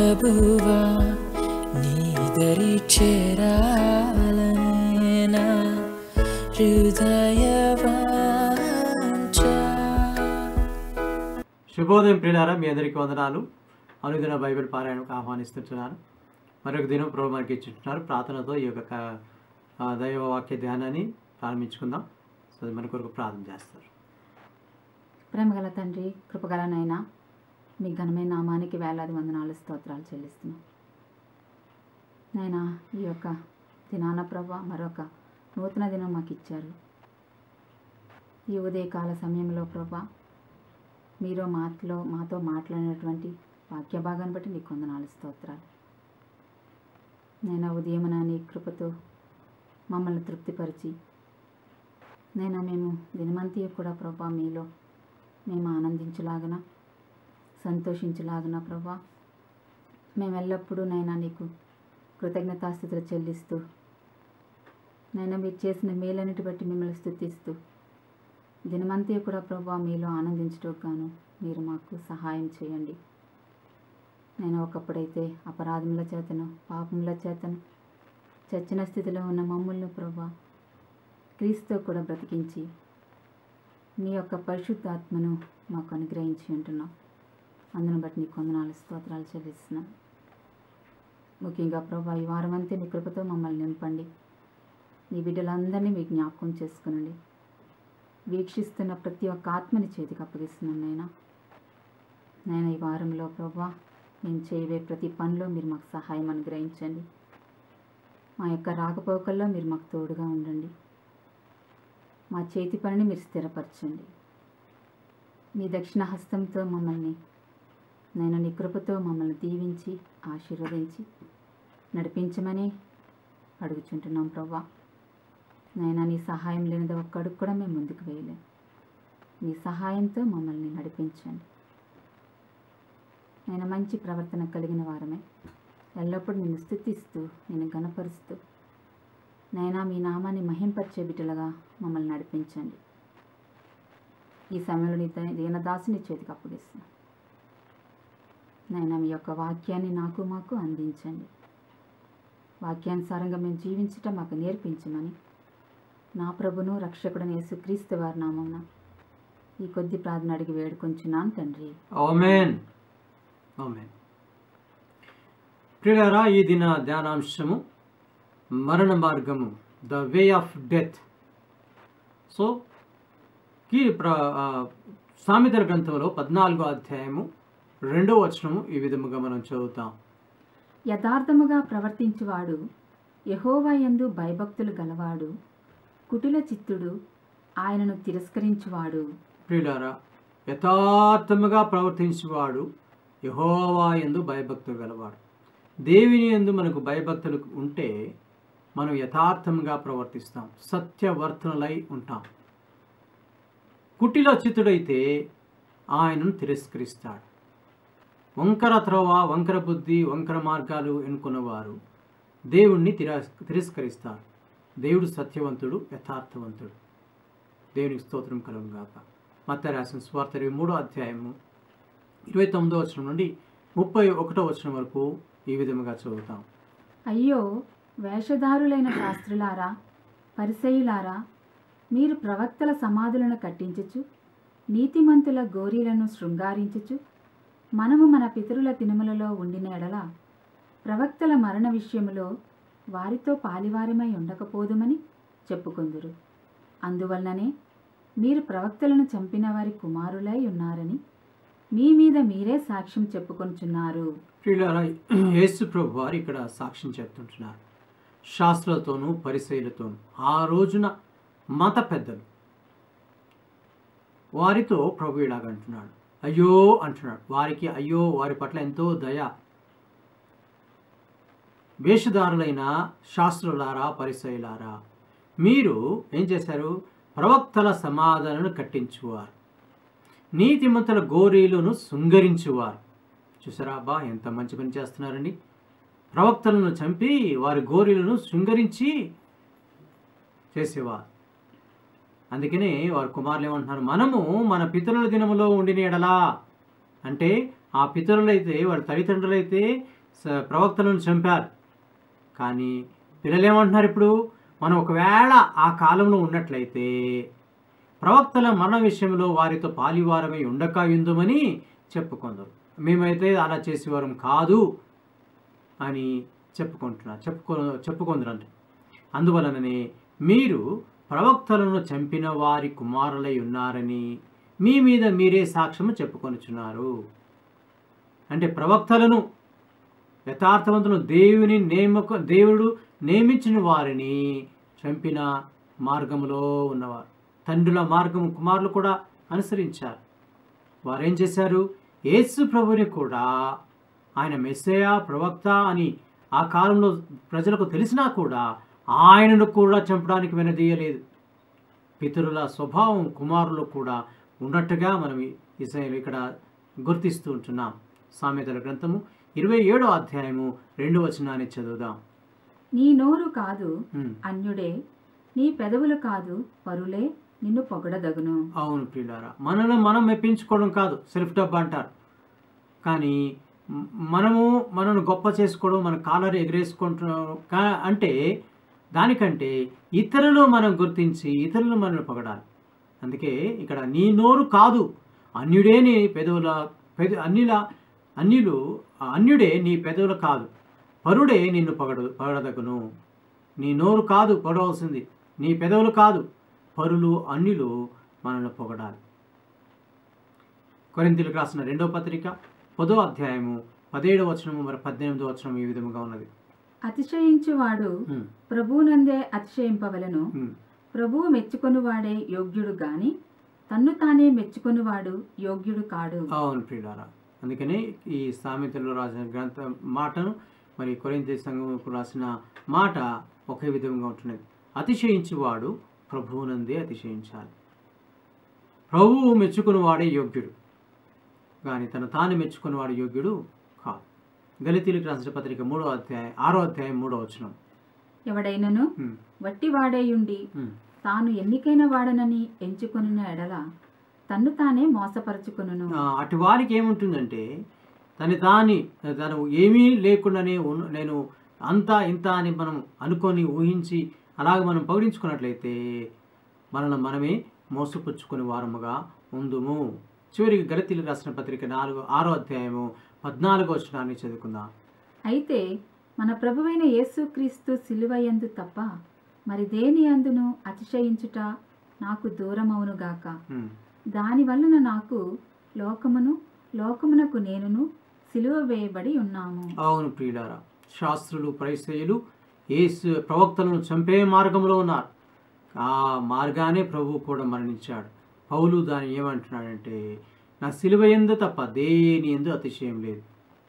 ప్రభువా నీదరి చేరాలనే నా హృదయవాంఛ శుభోదయం ప్రియులారా మీ అందరికీ వందనాలు అనుదిన బైబిల్ పారాయణకు ఆహ్వానిస్తుంటున్నాను మరొక దినం ప్రభు మనకి ఇచ్చుంటున్నారు ప్రార్థనతో ఈ యొక్క క- ఆ, దైవ వాక్య ధ్యానాన్ని ప్రారంభించుకుందాం సో మన కొరకు ప్రార్థన చేస్తారు ప్రేమగల తండ్రి కృపగల నైనా మీ ఘనమైన నామానికి వేలాది వందనాలు స్తోత్రాలు చెల్లిస్తున్నాం నైనా ఈ యొక్క దినాన ప్రభ మరొక నూతన దినం మాకు ఇచ్చారు ఈ ఉదయకాల సమయంలో ప్రభ మీరు మాటలో మాతో మాట్లాడినటువంటి వాక్య భాగాన్ని బట్టి నీకు వందనాలు స్తోత్రాలు నేను ఉదయమున నీ కృపతో మమ్మల్ని తృప్తిపరిచి నేను మేము దినమంతి కూడా ప్రభా మీలో మేము ఆనందించులాగన సంతోషించులాగన ప్రభా మేము ఎల్లప్పుడూ నైనా నీకు కృతజ్ఞతాస్థితులు చెల్లిస్తూ నైనా మీరు చేసిన మేలన్నిటి బట్టి మిమ్మల్ని స్థుతిస్తూ దినమంతా కూడా ప్రభా మీలో ఆనందించటం గాను మీరు మాకు సహాయం చేయండి నేను ఒకప్పుడైతే అపరాధముల చేతను పాపముల చేతను చచ్చిన స్థితిలో ఉన్న మమ్మల్ని ప్రభా క్రీస్తుతో కూడా బ్రతికించి నీ యొక్క పరిశుద్ధాత్మను మాకు అనుగ్రహించి ఉంటున్నాం అందును బట్టి నీ కొందనాలు స్తోత్రాలు చెల్లిస్తున్నాం ముఖ్యంగా ప్రభా ఈ వారం అంతే నీ కృపతో మమ్మల్ని నింపండి నీ బిడ్డలందరినీ మీ జ్ఞాపకం చేసుకునండి వీక్షిస్తున్న ప్రతి ఒక్క ఆత్మని చేతికి అప్పగిస్తున్నాను నైనా నేను ఈ వారంలో ప్రభా మేము చేయబోయే ప్రతి పనిలో మీరు మాకు సహాయం అనుగ్రహించండి మా యొక్క రాకపోకల్లో మీరు మాకు తోడుగా ఉండండి మా చేతి పనిని మీరు స్థిరపరచండి మీ దక్షిణ హస్తంతో మమ్మల్ని నేను నీ కృపతో మమ్మల్ని దీవించి ఆశీర్వదించి నడిపించమని అడుగుచుంటున్నాం ప్రభా నైనా నీ సహాయం లేనిది ఒక్క అడుగు కూడా మేము ముందుకు వేయలేం నీ సహాయంతో మమ్మల్ని నడిపించండి నేను మంచి ప్రవర్తన కలిగిన వారమే ఎల్లప్పుడూ నిన్ను స్థుతిస్తూ నేను గనపరుస్తూ నైనా మీ నామాన్ని మహింపరిచే బిడ్డలుగా మమ్మల్ని నడిపించండి ఈ సమయంలో నీ ద- దీనదాసుని చేతికి అప్పగిస్తున్నాను నైనా మీ యొక్క వాక్యాన్ని నాకు మాకు అందించండి వాక్యానుసారంగా మేము జీవించటం మాకు నేర్పించమని నా ప్రభును రక్షకుడని యేసుక్రీస్తు వారి నామమున ఈ కొద్ది ప్రార్థన అడిగి వేడుకొంచున్నాను తండ్రి ఓమెన్ ఓమెన్ ప్రియులారా ఈ దిన ధ్యానాంశము మరణ మార్గము the way of death so ఈ ప్ర ఆ, సామెతల గ్రంథంలో పద్నాలుగో అధ్యాయము రెండో వచనము ఈ విధముగా మనం చదువుతాం యథార్థముగా ప్రవర్తించువాడు యహోవా యందు భయభక్తులు గలవాడు కుటిల చిత్తుడు ఆయనను తిరస్కరించువాడు ప్రియులారా యథార్థముగా ప్రవర్తించేవాడు యహోవా ఎందు భయభక్తులు గలవాడు దేవుని ఎందు మనకు భయభక్తులు ఉంటే మనం యథార్థంగా ప్రవర్తిస్తాం సత్యవర్తనులై ఉంటాం కుటిలో చిత్తుడైతే ఆయనను తిరస్కరిస్తాడు వంకర త్రోవ వంకర బుద్ధి వంకర మార్గాలు ఎన్నుకున్నవారు దేవుణ్ణి తిరస్ తిరస్కరిస్తారు దేవుడు సత్యవంతుడు యథార్థవంతుడు దేవునికి స్తోత్రం కలుగు గాక మత్త రాసిన స్వార్థ ఇరవై మూడో అధ్యాయము ఇరవై తొమ్మిదో వచనం నుండి ముప్పై ఒకటో వచనం వరకు ఈ విధముగా చదువుతాం అయ్యో వేషధారులైన శాస్త్రులారా పరిసయులారా మీరు ప్రవక్తల సమాధులను కట్టించుచు నీతిమంతుల గోరీలను శృంగారించుచు మనము మన పితరుల తినుమలలో ఉండిన ఎడల ప్రవక్తల మరణ విషయములో వారితో పాలివారమై ఉండకపోదుమని చెప్పుకొందురు అందువలననే మీరు ప్రవక్తలను చంపిన వారి కుమారులై ఉన్నారని మీ మీద మీరే సాక్ష్యం చెప్పుకొనుచున్నారు ప్రియులారా యేసు ప్రభు వారు ఇక్కడ సాక్ష్యం చెప్తుంటున్నారు శాస్త్రులతోనూ పరిశైలతోనూ ఆ రోజున మత పెద్దలు వారితో ప్రభు ఇలాగ అంటున్నాడు అయ్యో అంటున్నాడు వారికి అయ్యో వారి పట్ల ఎంతో దయ వేషధారులైన శాస్త్రులారా పరిసయులారా మీరు ఏం చేశారు ప్రవక్తల సమాధానాలను కట్టించువారు నీతిమంతుల గోరీలను శృంగరించువారు చూసారా అబ్బా ఎంత మంచి పని చేస్తున్నారండి ప్రవక్తలను చంపి వారి గోరీలను శృంగరించి చేసేవారు అందుకనే వారి కుమారులు ఏమంటున్నారు మనము మన పితరుల దినములో ఉండిన ఎడలా అంటే ఆ పితరులైతే వారి తల్లిదండ్రులైతే స- ప్రవక్తలను చంపారు కానీ పిల్లలు ఏమంటున్నారు ఇప్పుడు మనం ఒకవేళ ఆ కాలంలో ఉన్నట్లయితే ప్రవక్తల మరణ విషయంలో వారితో పాలివారమై ఉండక ఉందమని చెప్పుకుందరు మేమైతే అలా చేసేవారం కాదు అని చెప్పుకుంటున్నారు చెప్పుకో చెప్పుకుందరంట అందువలననే మీరు ప్రవక్తలను చంపిన వారి కుమారులై ఉన్నారని మీ మీద మీరే సాక్ష్యము చెప్పుకొనుచున్నారు అంటే ప్రవక్తలను యథార్థవంతులను దేవుని నేమక దేవుడు నియమించిన వారిని చంపిన మార్గములో ఉన్నవారు తండ్రుల మార్గము కుమారులు కూడా అనుసరించారు వారు ఏం చేశారు యేసు ప్రభుని కూడా ఆయన మెస్సయా ప్రవక్త అని ఆ కాలంలో ప్రజలకు తెలిసినా కూడా ఆయనను కూడా చంపడానికి వెనదీయలేదు పితరుల స్వభావం కుమారులు కూడా ఉన్నట్టుగా మనం ఈ ఇస- ఇక్కడ గుర్తిస్తూ ఉంటున్నాం సామెతల గ్రంథము ఇరవై ఏడో అధ్యాయము రెండు వచనాన్ని చదువుదాం నీ నోరు కాదు ఉమ్. అన్యుడే నీ పెదవులు కాదు పరులే నిన్ను పొగడదగును అవును ప్రియులారా మనల్ని మనం మెప్పించుకోవడం కాదు సెల్ఫ్ డబ్ అంటారు కానీ మ- మనము మనను గొప్ప చేసుకోవడం మన కాలర్ ఎగరేసుకుంటున్నాం కా- అంటే దానికంటే ఇతరులు మనం గుర్తించి ఇతరులు మనల్ని పొగడాలి అందుకే ఇక్కడ నీ నోరు కాదు అన్యుడే నీ పెదవుల పెద అన్యుల అన్యులు అన్యుడే నీ పెదవులు కాదు పరుడే నిన్ను పొగడు పొగడదగును నీ నోరు కాదు పొగడవలసింది నీ పెదవులు కాదు పరులు అన్యులు మనల్ని పొగడాలి కొరింతలకు రాసిన రెండో పత్రిక పదో అధ్యాయము పదిహేడు వచనము మరి పద్దెనిమిదో వచనం ఈ విధముగా ఉన్నది అతిశయించువాడు ఉమ్, ప్రభువునందే అతిశయింపవలను ఉమ్, ప్రభువు మెచ్చుకొనువాడే యోగ్యుడు గాని తన్ను తానే మెచ్చుకొనువాడు యోగ్యుడు కాడు అవును ప్రియులారా అందుకనే ఈ సామెతలో రాసిన గ్రంథ మాటను మరి కొరింత సంఘముకు రాసిన మాట ఒకే విధంగా ఉంటున్నది అతిశయించువాడు ప్రభువునందే అతిశయించాలి ప్రభువు మెచ్చుకున్నవాడే యోగ్యుడు కానీ తన తాను మెచ్చుకున్నవాడు యోగ్యుడు కాదు గలితీలకు రాసిన పత్రిక మూడో అధ్యాయం ఆరో అధ్యాయం మూడో వచనం ఎవడైనను ఉమ్, వట్టివాడేయుండి ఉమ్. తాను ఎన్నికైన వాడనని ఎంచుకొనిన ఎడల తన్ను తానే మోసపరచుకొనును ఆ, అటు వారికి ఏముంటుందంటే తన తాని తను ఏమీ లేకుండానే ఉన్న- నేను అంతా ఇంత అని మనం అనుకొని ఊహించి అలాగ మనం పౌడించుకున్నట్లయితే మనల్ని మనమే మోసపుచ్చుకునే వారముగా ఉందుము చివరికి గలతీలు రాసిన పత్రిక నాలుగు ఆరో అధ్యాయము పద్నాలుగో వచనాన్ని చదువుకుందాం అయితే మన ప్రభువైన యేసుక్రీస్తు సిలువయందు తప్ప మరి దేని అందును అతిశయించుట నాకు దూరమవునుగాక ఉమ్. దాని వలన నాకు లోకమును లోకమునకు నేనును సిలువ వేయబడి ఉన్నాము అవును ప్రియులారా శాస్త్రులు పరిచయులు యేసు ప్రవక్తలను చంపే మార్గంలో ఉన్నారు ఆ మార్గానే ప్రభువు కూడా మరణించాడు పౌలు దాన్ని ఏమంటున్నాడంటే నా సిలువ ఎందు తప్ప దేని ఎందు అతిశయం లేదు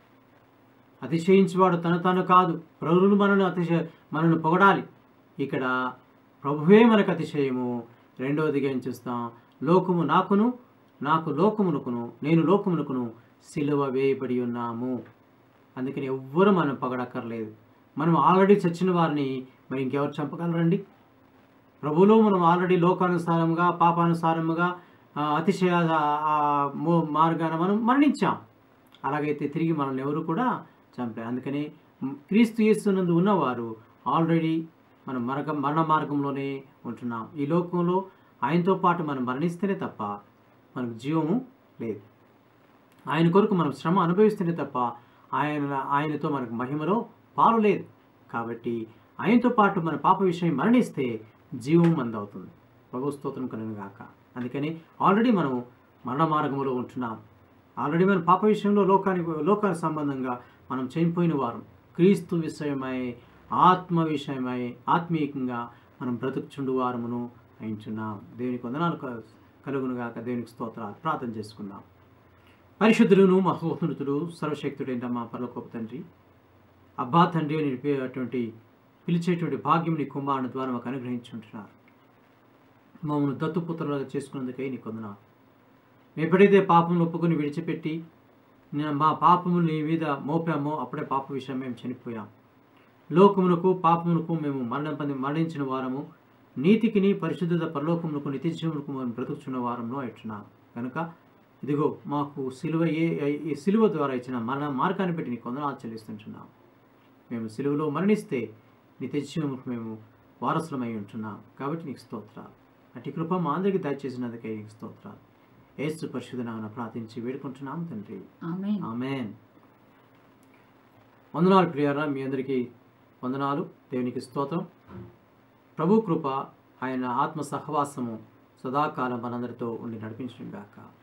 అతిశయించేవాడు తన తాను కాదు ప్రభువులు మనను అతిశయ మనల్ని పొగడాలి ఇక్కడ ప్రభువే మనకు అతిశయము రెండవదిగా ఏం చూస్తాం లోకము నాకును నాకు లోకమునకును నేను లోకమునకును సిలువ వేయబడి ఉన్నాము అందుకని ఎవ్వరు మనం పొగడక్కర్లేదు మనం ఆల్రెడీ చచ్చిన వారిని మరి ఇంకెవరు చంపగలరండి ప్రభువులో మనం ఆల్రెడీ లోకానుసారముగా పాపానుసారముగా ఆ, అతిశయ ఆ, మో- మార్గాన మనం మరణించాం అలాగైతే తిరిగి మనల్ని ఎవరు కూడా చంపారు అందుకని మ్, క్రీస్తు యేసునందు ఉన్నవారు ఆల్రెడీ మనం మరగ మరణ మార్గంలోనే ఉంటున్నాం ఈ లోకంలో ఆయనతో పాటు మనం మరణిస్తేనే తప్ప మనకు జీవము లేదు ఆయన కొరకు మనం శ్రమ అనుభవిస్తేనే తప్ప ఆయన ఆయనతో మనకు మహిమలో పాలు లేదు కాబట్టి ఆయనతో పాటు మన పాప విషయం మరణిస్తే జీవం మందవుతుంది ప్రభు స్తోత్రం కలను గాక అందుకని ఆల్రెడీ మనం మరణ మార్గంలో ఉంటున్నాం ఆల్రెడీ మనం పాప విషయంలో లోకానికి లోకానికి సంబంధంగా మనం చనిపోయిన వారం క్రీస్తు విషయమై ఆత్మ విషయమై ఆత్మీయంగా మనం బ్రతుకుచుండు వారమును అయించున్నాం దేవునికి వందనాలు క- కలుగును గాక దేవునికి స్తోత్రాలు ప్రార్థన చేసుకుందాం పరిశుద్ధుడును మహోన్నతుడు సర్వశక్తుడైన మా పరలోకపు తండ్రి అబ్బా తండ్రి అని పిలిపేటువంటి పిలిచేటువంటి భాగ్యం నీ కుమారుని ద్వారా మాకు అనుగ్రహించుంటున్నారు మమ్మల్ని దత్తుపుత్రులుగా చేసుకున్నందుకై నీ కొందనాలు మేము ఎప్పుడైతే పాపం ఒప్పుకొని విడిచిపెట్టి నే- మా పాపము నీ మీద మోపామో అప్పుడే పాప విషయం మేము చనిపోయాం లోకమునకు పాపమునకు మేము మరణం పొంది మరణించిన వారము నీతికిని పరిశుద్ధత పరలోకమునకు నిత్య జీవమునకు మేము బ్రతుకుచున్న వారంలో ఎట్టున్నాం కనుక ఇదిగో మాకు సిలువ ఏ ఈ సిలువ ద్వారా ఇచ్చిన మరణ మార్గాన్ని పెట్టి నీకు వందనాలు చెల్లిస్తుంటున్నాం మేము సిలువలో మరణిస్తే నిత్యజీవముకు మేము వారసులమై ఉంటున్నాం కాబట్టి నీకు స్తోత్రాలు అటు కృప మా అందరికి దయచేసినందుకే నీకు స్తోత్రాలు ఏసు పరిశుద్ధ నామన ప్రార్థించి వేడుకుంటున్నాం తండ్రి ఆమె ఆమెన్ వందనాలు ప్రియారా మీ అందరికీ వందనాలు దేవునికి స్తోత్రం ప్రభు కృప ఆయన ఆత్మ సహవాసము సదాకాలం మనందరితో ఉండి నడిపించడం గాక